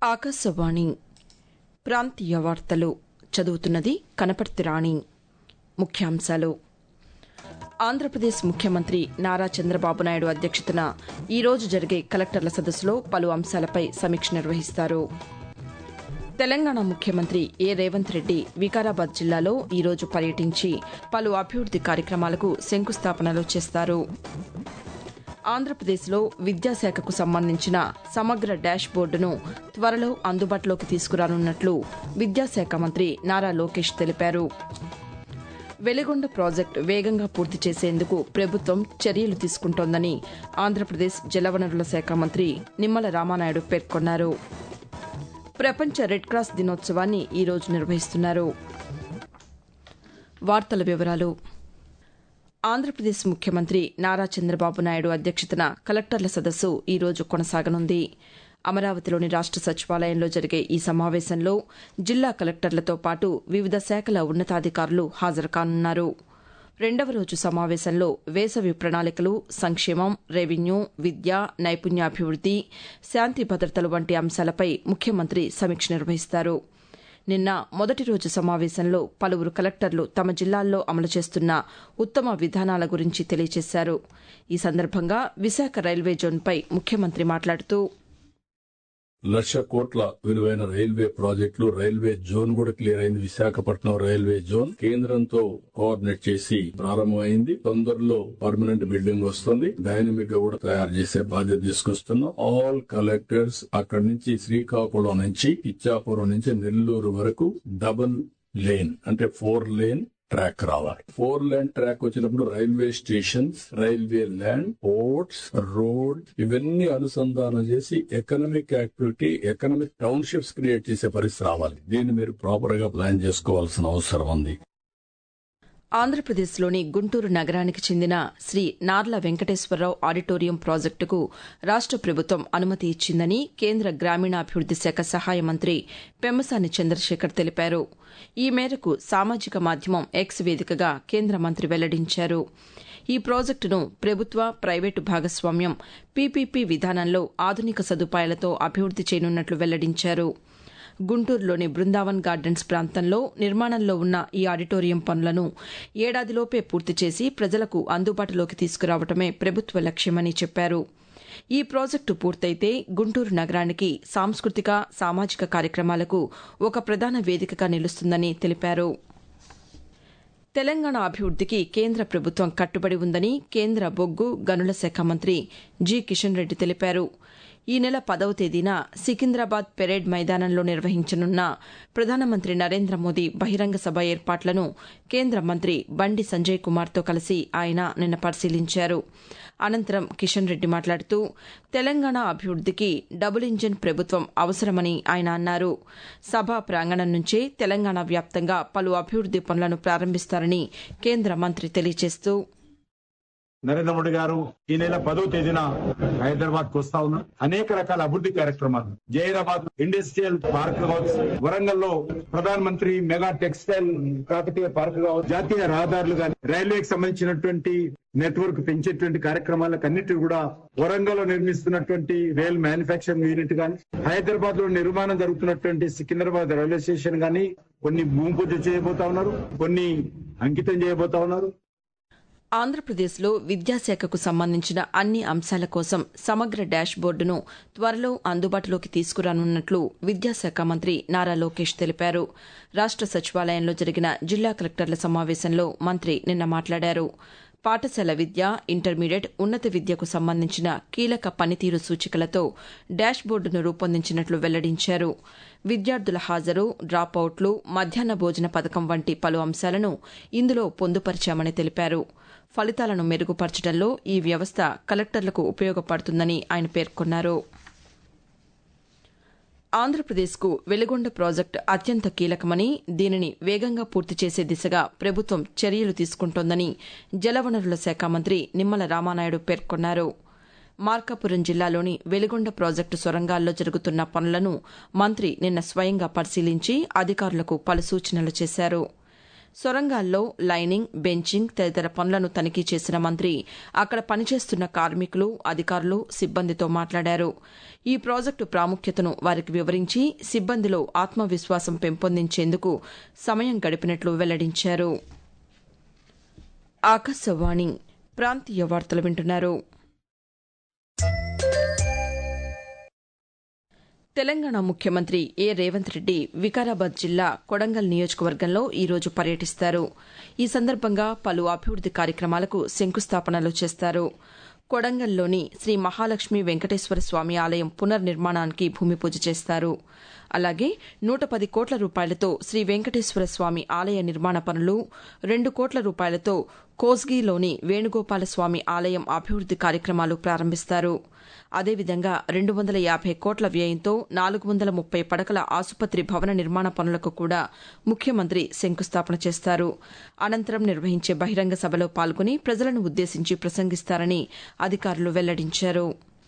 ఆకాశవాణి ప్రాంతీయ వార్తలు చదువుతున్నది కనపర్తి రాణి ముఖ్యాంశాలు ఆంధ్రప్రదేశ్ ముఖ్యమంత్రి నారా చంద్రబాబు నాయుడు అధ్యక్షతన ఈరోజు జరిగే కలెక్టర్ల సదస్సులో పలు అంశాలపై సమీక్ష నిర్వహిస్తారు తెలంగాణ ముఖ్యమంత్రి ఏ రేవంత్ రెడ్డి వికారాబాద్ జిల్లాలో ఈరోజు పర్యటించి పలు అభివృద్ది కార్యక్రమాలకు శంకుస్థాపనలు చేస్తారు ఆంధ్రప్రదేశ్లో విద్యాశాఖకు సంబంధించిన సమగ్ర డాష్ బోర్డును త్వరలో అందుబాటులోకి తీసుకురానున్నట్లు విద్యాశాఖ మంత్రి నారా లోకేష్ తెలిపారు వెలిగొండ ప్రాజెక్టు వేగంగా పూర్తి చేసేందుకు ప్రభుత్వం చర్యలు తీసుకుంటోందని ఆంధ్రప్రదేశ్ జలవనరుల శాఖ మంత్రి నిమ్మల రామానాయుడు పేర్కొన్నారు ప్రపంచ రెడ్ క్రాస్ దినోత్సవాన్ని ఈరోజు నిర్వహిస్తున్నారు వార్తల వివరాలు ఆంధ్రప్రదేశ్ ముఖ్యమంత్రి నారా చంద్రబాబు నాయుడు అధ్యక్షతన కలెక్టర్ల సదస్సు ఈరోజు కొనసాగనుంది అమరావతిలోని రాష్ట సచివాలయంలో జరిగే ఈ సమావేశంలో జిల్లా కలెక్టర్లతో పాటు వివిధ శాఖల ఉన్నతాధికారులు హాజరు కానున్నారు రెండవ రోజు సమావేశంలో వేసవి ప్రణాళికలు సంక్షేమం రెవెన్యూ విద్య నైపుణ్యాభివృద్ది శాంతి భద్రతలు వంటి అంశాలపై ముఖ్యమంత్రి సమీక్ష నిర్వహిస్తారు నిన్న మొదటి రోజు సమావేశంలో పలువురు కలెక్టర్లు తమ జిల్లాల్లో అమలు చేస్తున్న ఉత్తమ విధానాల గురించి తెలియజేశారు ఈ సందర్భంగా విశాఖ రైల్వే జోన్పై ముఖ్యమంత్రి మాట్లాడుతూ లక్ష కోట్ల విలువైన రైల్వే ప్రాజెక్టులు రైల్వే జోన్ కూడా క్లియర్ అయింది విశాఖపట్నం రైల్వే జోన్ కేంద్రంతో కోఆర్డినేట్ చేసి ప్రారంభమైంది తొందరలో పర్మనెంట్ బిల్డింగ్ వస్తుంది డైనమిక్ గా కూడా తయారు చేసే బాధ్యత తీసుకొస్తున్నాం ఆల్ కలెక్టర్స్ అక్కడి నుంచి శ్రీకాకుళం నుంచి ఇచ్చాపురం నుంచి నెల్లూరు వరకు డబుల్ లేన్ అంటే ఫోర్ లేన్ ట్రాక్ రావాలి ఫోర్ లైన్ ట్రాక్ వచ్చినప్పుడు railway stations railway land ports road ఇవన్నీ అనుసంధానం చేసి economic activity economic townships create చేసే పరిస్థితి రావాలి దీన్ని మీరు ప్రాపర్ గా ప్లాన్ చేసుకోవాల్సిన అవసరం ఉంది ఆంధ్రప్రదేశ్లోని గుంటూరు నగరానికి చెందిన శ్రీ నార్ల వెంకటేశ్వరరావు ఆడిటోరియం ప్రాజెక్టుకు రాష్ట ప్రభుత్వం అనుమతి ఇచ్చిందని కేంద్ర గ్రామీణాభివృద్ది శాఖ సహాయ మంత్రి పెమ్మసాని చంద్రశేఖర్ తెలిపారు ఈ మేరకు సామాజిక మాధ్యమం ఎక్స్ వేదికగా కేంద్ర మంత్రి వెల్లడించారు ఈ ప్రాజెక్టును ప్రభుత్వ ప్రైవేటు భాగస్వామ్యం పీపీపీ విధానంలో ఆధునిక సదుపాయాలతో అభివృద్ది చేయనున్నట్లు వెల్లడించారు గుంటూరులోని బృందావన్ గార్డెన్స్ ప్రాంతంలో నిర్మాణంలో ఉన్న ఈ ఆడిటోరియం పనులను ఏడాదిలోపే పూర్తి చేసి ప్రజలకు అందుబాటులోకి తీసుకురావడమే ప్రభుత్వ లక్ష్యమని చెప్పారు ఈ ప్రాజెక్టు పూర్తయితే గుంటూరు నగరానికి సాంస్కృతిక సామాజిక కార్యక్రమాలకు ఒక ప్రధాన వేదికగా నిలుస్తుందని తెలిపారు తెలంగాణ అభివృద్దికి కేంద్ర ప్రభుత్వం కట్టుబడి ఉందని కేంద్ర బొగ్గు గనుల శాఖ మంత్రి జి కిషన్ రెడ్డి తెలిపారు ఈ నెల పదవ తేదీన సికింద్రాబాద్ పెరేడ్ మైదానంలో నిర్వహించనున్న ప్రధానమంత్రి నరేంద్ర మోదీ బహిరంగ సభ ఏర్పాట్లను కేంద్ర మంత్రి బండి సంజయ్ కుమార్తో కలిసి ఆయన నిన్న పరిశీలించారు అనంతరం కిషన్ రెడ్డి మాట్లాడుతూ తెలంగాణ అభివృద్దికి డబుల్ ఇంజిన్ ప్రభుత్వం అవసరమని ఆయన అన్నారు సభా ప్రాంగణం నుంచే తెలంగాణ వ్యాప్తంగా పలు అభివృద్ది పనులను ప్రారంభిస్తారని కేంద్ర మంత్రి తెలియజేస్తూ నరేంద్ర మోడీ గారు ఈ నెల పదో తేదీన హైదరాబాద్ కు వస్తా ఉన్నారు అనేక రకాల అభివృద్ధి కార్యక్రమాలు జైరాబాద్ ఇండస్ట్రియల్ పార్క్ కావచ్చు వరంగల్ లో ప్రధాన మంత్రి మెగా టెక్స్టైల్ కాకతీయ పార్క్ కావచ్చు జాతీయ రహదారులు కానీ రైల్వేకి సంబంధించినటువంటి నెట్వర్క్ పెంచేటువంటి కార్యక్రమాలకు అన్నిటి కూడా వరంగల్ లో నిర్మిస్తున్నటువంటి రైల్ మ్యానుఫాక్చరింగ్ యూనిట్ కానీ హైదరాబాద్ లో నిర్మాణం జరుగుతున్నటువంటి సికింద్రాబాద్ రైల్వే స్టేషన్ కానీ కొన్ని భూమి పూజ చేయబోతా ఉన్నారు కొన్ని అంకితం చేయబోతా ఉన్నారు ఆంధ్రప్రదేశ్లో విద్యాశాఖకు సంబంధించిన అన్ని అంశాల కోసం సమగ్ర డాష్ బోర్డును త్వరలో అందుబాటులోకి తీసుకురానున్నట్లు విద్యాశాఖ మంత్రి నారా లోకేష్ తెలిపారు రాష్ట సచివాలయంలో జరిగిన జిల్లా కలెక్టర్ల సమావేశంలో మంత్రి నిన్న మాట్లాడారు పాఠశాల విద్య ఇంటర్మీడియట్ ఉన్నత విద్యకు సంబంధించిన కీలక పనితీరు సూచికలతో డాష్ బోర్డును రూపొందించినట్లు వెల్లడించారు విద్యార్థుల హాజరు డ్రాపౌట్లు మధ్యాహ్న భోజన పథకం వంటి పలు అంశాలను ఇందులో పొందుపరిచామని తెలిపారు ఫలితాలను మెరుగుపరచడంలో ఈ వ్యవస్థ కలెక్టర్లకు ఉపయోగపడుతుందని ఆయన పేర్కొన్నారు ఆంధ్రప్రదేశ్కు వెలుగొండ ప్రాజెక్టు అత్యంత కీలకమని దీనిని వేగంగా పూర్తి చేసే దిశగా ప్రభుత్వం చర్యలు తీసుకుంటోందని జలవనరుల శాఖ మంత్రి నిమ్మల రామానాయుడు పేర్కొన్నారు మార్కాపురం జిల్లాలోని వెలుగొండ ప్రాజెక్టు సొరంగాల్లో జరుగుతున్న పనులను మంత్రి నిన్న స్వయంగా పరిశీలించి అధికారులకు పలు సూచనలు చేశారు సొరంగాల్లో లైనింగ్ బెంచింగ్ తదితర పనులను తనిఖీ చేసిన మంత్రి అక్కడ పనిచేస్తున్న కార్మికులు అధికారులు సిబ్బందితో మాట్లాడారు ఈ ప్రాజెక్టు ప్రాముఖ్యతను వారికి వివరించి సిబ్బందిలో ఆత్మవిశ్వాసం పెంపొందించేందుకు సమయం గడిపినట్లు వెల్లడించారు ఆకాశవాణి ప్రాంతీయ వార్తలు వింటున్నారు తెలంగాణ ముఖ్యమంత్రి ఏ రేవంత్ రెడ్డి వికారాబాద్ జిల్లా కొడంగల్ నియోజకవర్గంలో ఈరోజు పర్యటిస్తారు ఈ సందర్భంగా పలు అభివృద్ది కార్యక్రమాలకు శంకుస్థాపనలు చేస్తారు కొడంగల్లోని శ్రీ మహాలక్ష్మి వెంకటేశ్వర స్వామి ఆలయం పునర్నిర్మాణానికి భూమి పూజ చేస్తారు అలాగే నూట పది కోట్ల రూపాయలతో శ్రీ వెంకటేశ్వర స్వామి ఆలయ నిర్మాణ పనులు రెండు కోట్ల రూపాయలతో కోస్గిలోని వేణుగోపాల స్వామి ఆలయం అభివృద్ది కార్యక్రమాలు ప్రారంభిస్తారు అదేవిధంగా రెండు వందల యాభై కోట్ల వ్యయంతో నాలుగు వందల ముప్పై పడకల ఆసుపత్రి భవన నిర్మాణ పనులకు కూడా ముఖ్యమంత్రి శంకుస్థాపన చేస్తారు అనంతరం నిర్వహించే బహిరంగ సభలో పాల్గొని ప్రజలను ఉద్దేశించి ప్రసంగిస్తారని అధికారులు వెల్లడించారు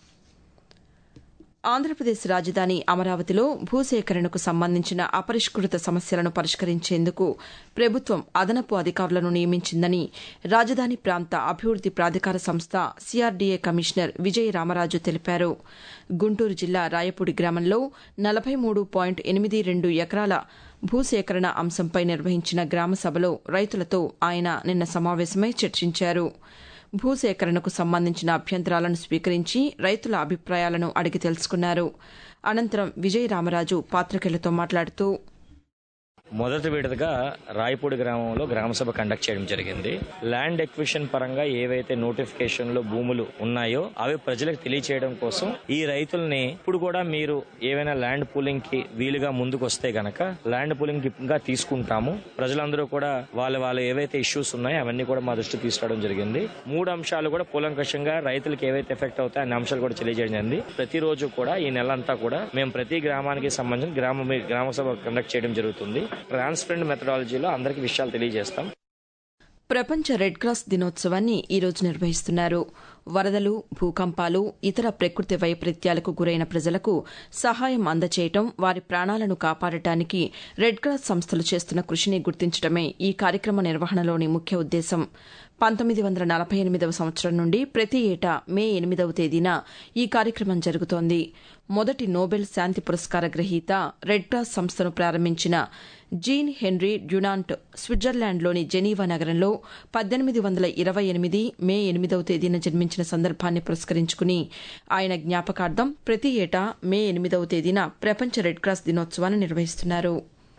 ఆంధ్రప్రదేశ్ రాజధాని అమరావతిలో భూసేకరణకు సంబంధించిన అపరిష్కృత సమస్యలను పరిష్కరించేందుకు ప్రభుత్వం అదనపు అధికారులను నియమించిందని రాజధాని ప్రాంత అభివృద్ది ప్రాధికార సంస్థ సిఆర్డీఏ కమిషనర్ విజయ రామరాజు తెలిపారు గుంటూరు జిల్లా రాయపూడి గ్రామంలో నలభై మూడు పాయింట్ ఎనిమిది రెండు ఎకరాల భూసేకరణ అంశంపై నిర్వహించిన గ్రామ సభలో రైతులతో ఆయన నిన్న సమావేశమై చర్చించారు భూసేకరణకు సంబంధించిన అభ్యంతరాలను స్వీకరించి రైతుల అభిప్రాయాలను అడిగి తెలుసుకున్నారు అనంతరం విజయ రామరాజు పాతికేయులతో మాట్లాడుతూ మొదటి విడతగా రాయపూడి గ్రామంలో గ్రామసభ కండక్ట్ చేయడం జరిగింది ల్యాండ్ ఎక్విషన్ పరంగా ఏవైతే నోటిఫికేషన్లు భూములు ఉన్నాయో అవి ప్రజలకు తెలియచేయడం కోసం ఈ రైతుల్ని ఇప్పుడు కూడా మీరు ఏవైనా ల్యాండ్ పూలింగ్ కి వీలుగా ముందుకు వస్తే గనక ల్యాండ్ పూలింగ్ గా తీసుకుంటాము ప్రజలందరూ కూడా వాళ్ళ వాళ్ళ ఏవైతే ఇష్యూస్ ఉన్నాయో అవన్నీ కూడా మా దృష్టికి తీసుకురావడం జరిగింది మూడు అంశాలు కూడా కూలంకషంగా రైతులకు ఏవైతే ఎఫెక్ట్ అవుతాయో అన్ని అంశాలు కూడా తెలియజేయడం జరిగింది ప్రతిరోజు కూడా ఈ నెలంతా కూడా మేము ప్రతి గ్రామానికి సంబంధించిన గ్రామ గ్రామ సభ కండక్ట్ చేయడం జరుగుతుంది ట్రాన్స్పరెంట్ మెథడాలజీలో అందరికీ విషయాలు తెలియజేస్తాం ప్రపంచ రెడ్ క్రాస్ దినోత్సవాన్ని ఈరోజు నిర్వహిస్తున్నారు వరదలు భూకంపాలు ఇతర ప్రకృతి వైపరీత్యాలకు గురైన ప్రజలకు సహాయం అందచేయటం వారి ప్రాణాలను కాపాడటానికి రెడ్ క్రాస్ సంస్థలు చేస్తున్న కృషిని గుర్తించడమే ఈ కార్యక్రమ నిర్వహణలోని ముఖ్య ఉద్దేశం పంతొమ్మిది వందల నలభై ఎనిమిదవ సంవత్సరం నుండి ప్రతి ఏటా మే ఎనిమిదవ తేదీన ఈ కార్యక్రమం జరుగుతోంది మొదటి నోబెల్ శాంతి పురస్కార గ్రహీత రెడ్ క్రాస్ సంస్థను ప్రారంభించిన జీన్ హెన్రీ డ్యునాంట్ స్విట్జర్లాండ్లోని జెనీవా నగరంలో పద్దెనిమిది వందల ఇరవై ఎనిమిది మే ఎనిమిదవ తేదీన జన్మించిన సందర్భాన్ని పురస్కరించుకుని ఆయన జ్ఞాపకార్థం ప్రతి ఏటా మే ఎనిమిదవ తేదీన ప్రపంచ రెడ్ క్రాస్ దినోత్సవాన్ని నిర్వహిస్తున్నారు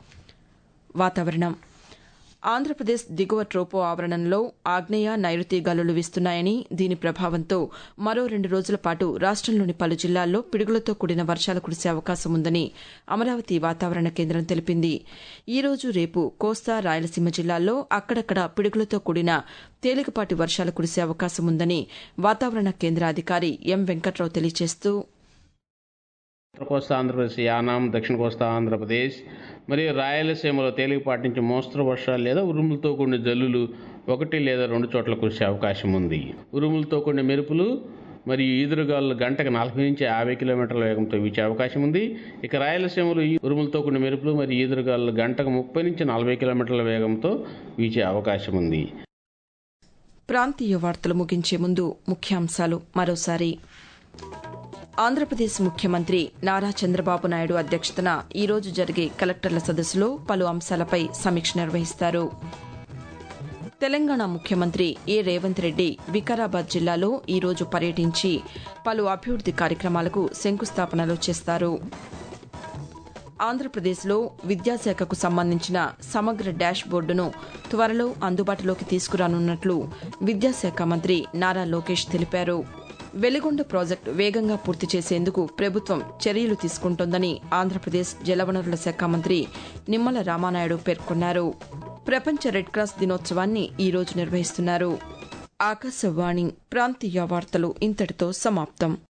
వాతావరణం ఆంధ్రప్రదేశ్ దిగువ ట్రోపో ఆవరణంలో ఆగ్నేయ నైరుతి గాలులు వీస్తున్నాయని దీని ప్రభావంతో మరో రెండు రోజుల పాటు రాష్టంలోని పలు జిల్లాల్లో పిడుగులతో కూడిన వర్షాలు కురిసే అవకాశం ఉందని అమరావతి వాతావరణ కేంద్రం తెలిపింది ఈ రోజు రేపు కోస్తా రాయలసీమ జిల్లాల్లో అక్కడక్కడ పిడుగులతో కూడిన తేలికపాటి వర్షాలు కురిసే అవకాశం ఉందని వాతావరణ కేంద్ర అధికారి ఎం వెంకట్రావు తెలియజేస్తూ ఉత్తర కోస్తా ఆంధ్రప్రదేశ్ యానాం దక్షిణ కోస్తా ఆంధ్రప్రదేశ్ మరియు రాయలసీమలో తేలికపాటి నుంచి మోస్తరు వర్షాలు లేదా ఉరుములతో కూడిన జల్లులు ఒకటి లేదా రెండు చోట్ల కురిసే అవకాశం ఉంది ఉరుములతో కూడిన మెరుపులు మరియు ఈదురుగాలు గంటకు నలభై నుంచి యాభై కిలోమీటర్ల వేగంతో వీచే అవకాశం ఉంది ఇక రాయలసీమలో ఈ ఉరుములతో కూడిన మెరుపులు మరియు ఈదురుగాలు గంటకు ముప్పై నుంచి నలభై కిలోమీటర్ల వేగంతో వీచే అవకాశం ఉంది ప్రాంతీయ వార్తలు ముగించే ముందు ముఖ్యాంశాలు మరోసారి ఆంధ్రప్రదేశ్ ముఖ్యమంత్రి నారా చంద్రబాబు నాయుడు అధ్యక్షతన ఈరోజు జరిగే కలెక్టర్ల సదస్సులో పలు అంశాలపై సమీక్ష నిర్వహిస్తారు తెలంగాణ ముఖ్యమంత్రి ఏ రేవంత్ రెడ్డి వికారాబాద్ జిల్లాలో ఈరోజు పర్యటించి పలు అభివృద్ది కార్యక్రమాలకు శంకుస్థాపనలు చేస్తారు ఆంధ్రప్రదేశ్లో విద్యాశాఖకు సంబంధించిన సమగ్ర డాష్ బోర్డును త్వరలో అందుబాటులోకి తీసుకురానున్నట్లు విద్యాశాఖ మంత్రి నారా లోకేష్ తెలిపారు వెలిగొండ ప్రాజెక్టు వేగంగా పూర్తి చేసేందుకు ప్రభుత్వం చర్యలు తీసుకుంటోందని ఆంధ్రప్రదేశ్ జలవనరుల శాఖ మంత్రి నిమ్మల రామానాయుడు పేర్కొన్నారు ప్రపంచ రెడ్ క్రాస్ దినోత్సవాన్ని ఈరోజు నిర్వహిస్తున్నారు ఆకాశవాణి ప్రాంతీయ వార్తలు ఇంతటితో సమాప్తం